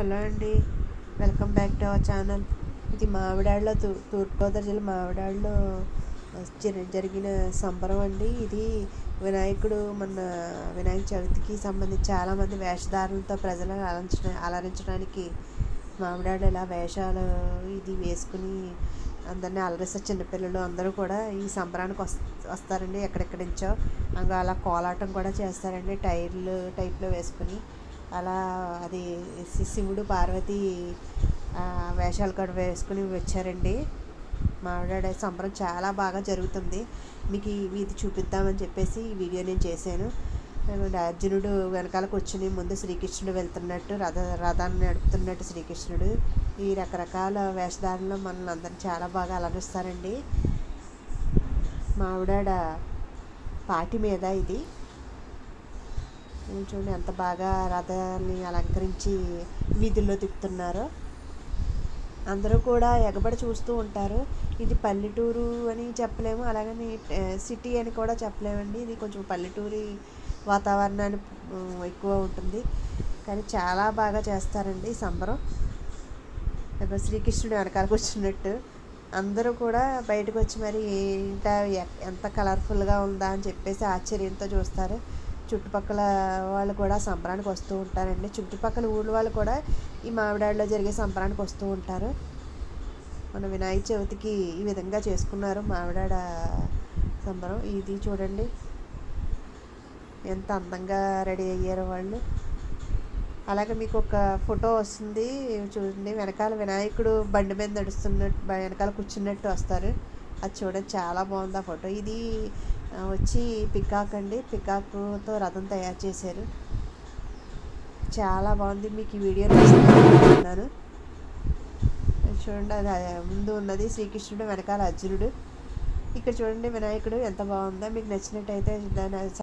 hello అండి welcome back to our channel ఇది మామిడాడులో తూ తూర్పుగోదావరి జిల్లా మామిడాడులో జరి- జరిగిన సంబరం అండి ఇది వినాయకుడు మన వినాయక చవితికి సంబంధించి చాలామంది వేషధారులతో ప్రజలను అలరించ అలరించడానికి మామిడాడు ఇలా వేషాలు ఇది వేసుకుని అందరినీ అలరిస్తారు చిన్నపిల్లలు అందరూ కూడా ఈ సంబరానికి వస్ వస్తారండి ఎక్కడెక్కడి నుంచో ఇంకా అలా కోలాటం కూడా చేస్తారండి టైర్లు టైప్లో వేసుకుని అలా అది శి- శివుడు పార్వతి ఆ, వేషాలు కూడా వేసుకుని వచ్చారండి మామిడాడ సంబరం చాలా బాగా జరుగుతుంది మీకు ఈ ఇది చూపిద్దామని చెప్పేసి ఈ వీడియో నేను చేశాను ఏమంటే అర్జునుడు వెనకాల కూర్చుని ముందు శ్రీకృష్ణుడు వెళ్తున్నట్టు రథ రథాన్ని నడుపుతున్నట్టు శ్రీకృష్ణుడు ఈ రకరకాల వేషధారణలో మనల్ని అందరిని చాలా బాగా అలరిస్తారండి మామిడాడ పాటి మీద ఇది ఇది చూడండి ఎంత బాగా రథాన్ని అలంకరించి వీధుల్లో తిప్పుతున్నారో అందరూ కూడా ఎగబడి చూస్తూ ఉంటారు ఇది పల్లెటూరు అని చెప్పలేము అలాగని ఆ, సిటీ అని కూడా చెప్పలేమండి ఇది కొంచెం పల్లెటూరి వాతావరణాన్ని ఆ, ఎక్కువ ఉంటుంది కానీ చాలా బాగా చేస్తారండి ఈ సంబరం ఇదిగో శ్రీకృష్ణుడు వెనకాల కూర్చున్నట్టు అందరూ కూడా బయటకు వచ్చి మరి ఏంట ఎ- ఎంత కలర్ఫుల్గా ఉందా అని చెప్పేసి ఆశ్చర్యంతో చూస్తారు చుట్టుపక్కల వాళ్ళు కూడా సంబరానికి వస్తూ ఉంటారండి చుట్టుపక్కల ఊళ్ళ వాళ్ళు కూడా ఈ మామిడాడిలో జరిగే సంబరానికి వస్తూ ఉంటారు మన వినాయక చవితికి ఈ విధంగా చేసుకున్నారు మామిడాడ సంబరం ఇది చూడండి ఎంత అందంగా రెడీ అయ్యారో వాళ్ళు అలాగే మీకు ఒక ఫోటో వస్తుంది చూడండి వెనకాల వినాయకుడు బండి మీద నడుస్తున్నట్టు బ- వెనకాల కూర్చున్నట్టు వస్తారు అది చూడండి చాలా బాగుంది ఆ ఫోటో ఇది ఆ, వచ్చి పికాక్ అండి పికాక్తో రథం తయారు చేశారు చాలా బాగుంది మీకు ఈ వీడియో నచ్చింది చూడండి అది ఆ ముందు ఉన్నది శ్రీకృష్ణుడు వెనకాల అర్జునుడు ఇక్కడ చూడండి వినాయకుడు ఎంత బాగుందో మీకు నచ్చినట్టయితే దాన్ని